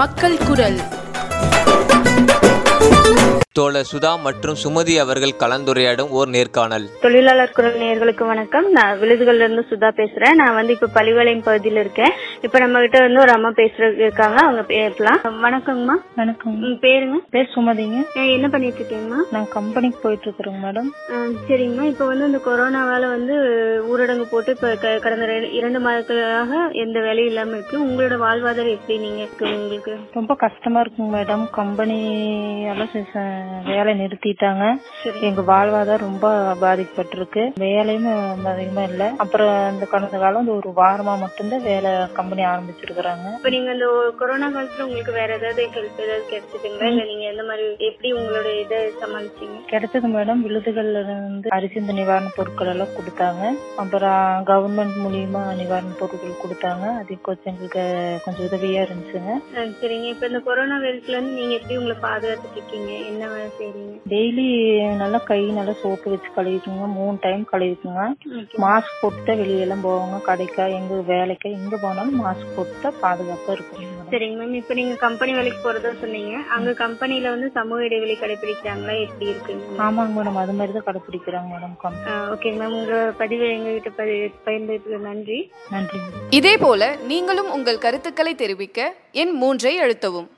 மக்கள் குரல் தோழர் சுதா மற்றும் சுமதி அவர்கள் கலந்துரையாடும் ஓர் நேர்காணல் தொழிலாளர் குரல் நேயர்களுக்கு வணக்கம் நான் விழுதுகள்ல இருந்து சுதா பேசுறேன் நான் வந்து இப்ப பழிவளையம் பகுதியில இருக்கேன் இப்ப நம்ம கிட்ட வந்து ஒரு அம்மா பேசுறது இருக்காங்க அவங்க பேசலாம் வணக்கங்கம்மா வணக்கம் உங்க பேருங்க பேர் சுமதிங்க அஹ் என்ன பண்ணிட்டு இருக்கீங்கம்மா நான் கம்பெனிக்கு போயிட்டு இருக்கிறேங்க மேடம் அஹ் சரிங்கம்மா இப்ப வந்து இந்த கொரோனாவால வந்து ஊரடங்கு போட்டு இப்ப க- கடந்த ரெ- இரண்டு மாதங்களாக எந்த வேலையும் இல்லாம இருக்கு உங்களோட வாழ்வாதாரம் எப்படி நீங்க இருக்கு உங்களுக்கு ரொம்ப கஷ்டமா இருக்குங்க மேடம் கம்பெனி எல்லாம் சி- ச- வேலை நிறுத்திட்டாங்க எங்க வாழ்வாதாரம் ரொம்ப பாதிக்கப்பட்டிருக்கு வேலையும் அதிகமா இல்ல அப்புறம் இந்த கடந்த காலம் இந்த ஒரு வாரமா மட்டும்தான் வேலை கம்பெனி ஆரம்பிச்சிருக்கிறாங்க இப்ப நீங்க இந்த கொரோனா காலத்துல உங்களுக்கு வேற ஏதாவது ஹெல்ப் ஏதாவது கிடைச்சதுங்களா இல்ல நீங்க எந்த மாதிரி எப்படி உங்களோட இதை சமாளிச்சீங்க கிடைச்சது மேடம் விழுதுகள்ல இருந்து அரிசி இந்த நிவாரண பொருட்கள் எல்லாம் கொடுத்தாங்க அப்புறம் கவர்மெண்ட் மூலியமா நிவாரண பொருட்கள் கொடுத்தாங்க அது கொஞ்சம் எங்களுக்கு கொஞ்சம் உதவியா இருந்துச்சுங்க ஆ, சரிங்க இப்ப இந்த கொரோனா வெயிட்ல இருந்து நீங்க எப்படி உங்களை பாதுகாத்துட்டு இருக்கீங்க என்ன வேலை செய்றீங்க டெய்லி நல்லா கை நல்லா சோப்பு வச்சு கழுவிக்குங்க மூணு டைம் கழுவிக்குங்க மாஸ்க் போட்டு தான் வெளியெல்லாம் போவாங்க கடைக்கா எங்க வேலைக்கா எங்க போனாலும் மாஸ்க் போட்டு தான் பாதுகாப்பா இருக்கணும் மேடம். சரிங்க மேம் இப்ப நீங்க கம்பெனி வேலைக்கு போறதா சொன்னீங்க அங்க கம்பெனில வந்து சமூக இடைவெளி கடைபிடிக்கிறாங்களா எப்படி இருக்குங்க ஆமாங்க மேடம் அது மாதிரி தான் கடைப்பிடிக்கிறாங்க மேடம் கம்- ஓகே மேம் உங்க பதிவை எங்ககிட்ட பதி- பகிர்ந்ததுக்கு நன்றி நன்றி இதேபோல நீங்களும் உங்கள் கருத்துக்களை தெரிவிக்க எண் மூன்றை அழுத்தவும்